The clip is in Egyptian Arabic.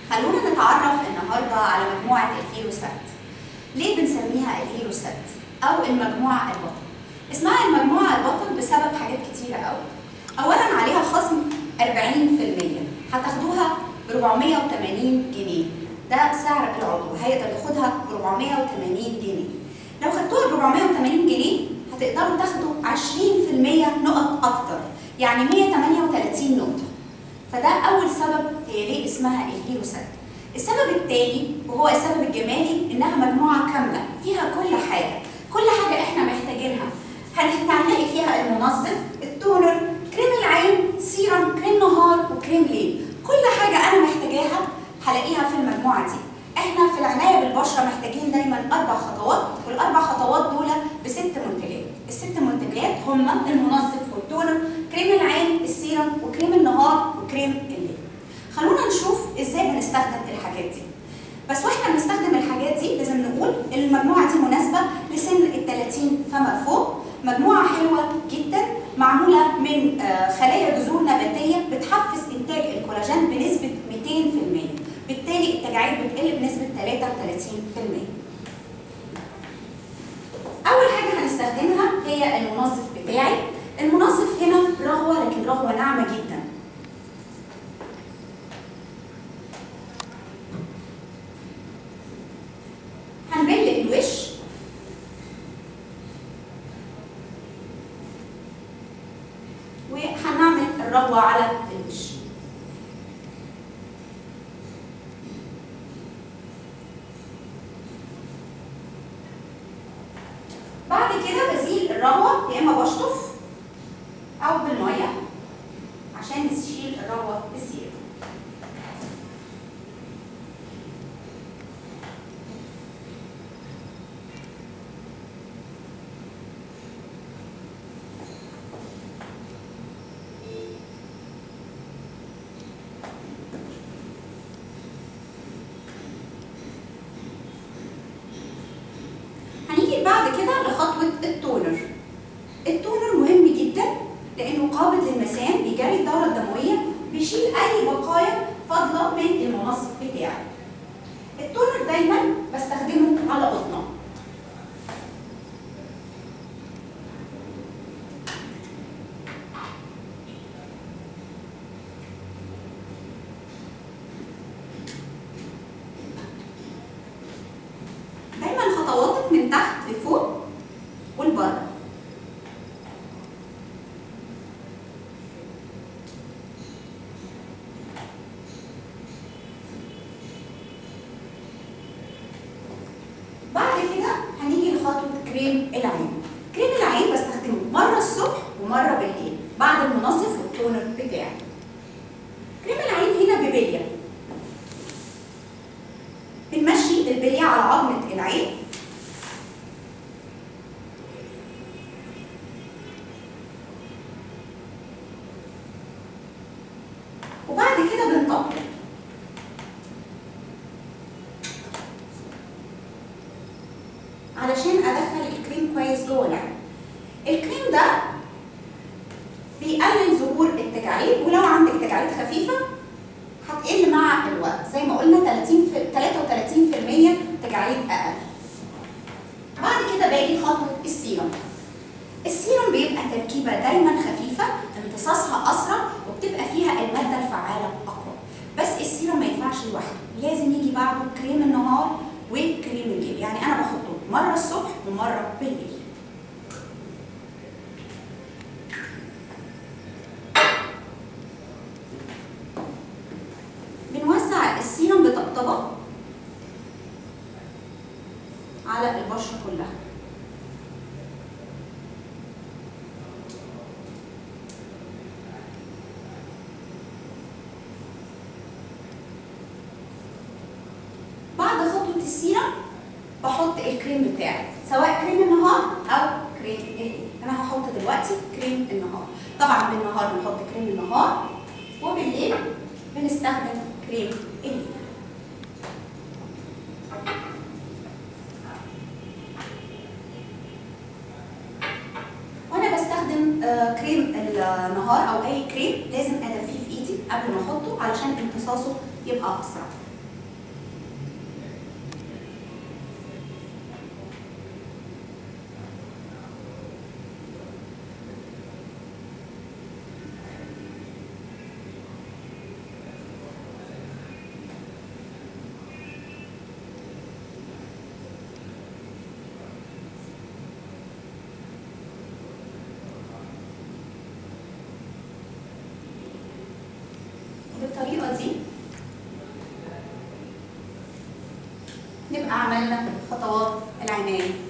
خلونا نتعرف النهارده على مجموعه الهيرو سات ليه بنسميها الهيرو سات او المجموعه البطل اسمها المجموعه البطل بسبب حاجات كتيره قوي اولا عليها خصم 40% هتاخدوها ب 480 جنيه ده سعر العضو هيقدر ياخدها ب 480 جنيه لو خدتوها ب 480 جنيه هتقدروا تاخدوا 20% نقط اكتر يعني 138 نقطه فده اول سبب هي ليه اسمها الهيرو سات السبب التاني وهو السبب الجمالي انها مجموعه كامله فيها كل حاجه كل حاجه احنا محتاجينها هنلاقي فيها المنظف التونر كريم العين سيرم كريم نهار وكريم ليل كل حاجه انا محتاجاها هلاقيها في المجموعه دي احنا في العنايه بالبشره محتاجين دايما اربع خطوات والاربع خطوات دول بست منتجات الست منتجات هما المنظف والتونر كريم العين السيرم وكريم النهار وكريم الليل خلونا نشوف ازاي بنستخدم الحاجات دي بس واحنا بنستخدم الحاجات دي لازم نقول المجموعه دي مناسبه لسن ال 30 فما فوق مجموعه حلوه جدا معموله من خلايا جذور نباتيه بتحفز انتاج الكولاجين بنسبه 200% بالتالي التجاعيد بتقل بنسبه 33% اول حاجه هنستخدمها هي المنظف بتاعي المنظف هنا رغوه لكن رغوه ناعمه جدا هنبل الوش وهنعمل الرغوه على الوش بعد كده بزيل الرغوه يا اما بشطف او بالميه عشان نشيل الرغوه بالزياده هنيجي بعد كده لخطوه التونر التونر مهم جدا لانه قابض للمسام بيجري الدوره الدمويه بيشيل اي بقايا فاضله من المنظف بتاعي التونر دايما بستخدمه على قطنه دايما خطواتك من تحت لفوق والبره بعد كده هنيجي لخطوه كريم العين كريم العين بستخدمه مره الصبح ومره بالليل بعد المنظف والتونر بتاعي كريم العين هنا ببليه بنمشي البليه على عظمه العين وبعد كده بنطبق علشان ادخل الكريم كويس جوه العين الكريم ده بيقلل ظهور التجاعيد ولو عندك تجاعيد خفيفه هتقل مع الوقت زي ما قلنا 30 في 33% تجاعيد اقل بعد كده باجي خطوه السيروم السيروم بيبقى تركيبه دايما خفيفه امتصاصها اسرع وبتبقى فيها الماده الفعاله اقوى بس السيروم ما ينفعش لوحده لازم يجي بعده كريم النهار وكريم الليل يعني انا بحطه مره الصبح ومره بالليل بنوزع السيروم بطبطبه على البشره كلها بعد خطوه السيرم بحط الكريم بتاعي سواء كريم النهار او كريم الليل انا هحط دلوقتي كريم النهار طبعا بالنهار بنحط كريم النهار وبالليل بنستخدم كريم الليل وانا بستخدم آه، كريم النهار او اي كريم لازم ادفيه في ايدي قبل ما احطه علشان امتصاصه يبقى اسرع بالطريقه دي نبقى عملنا خطوات العنايه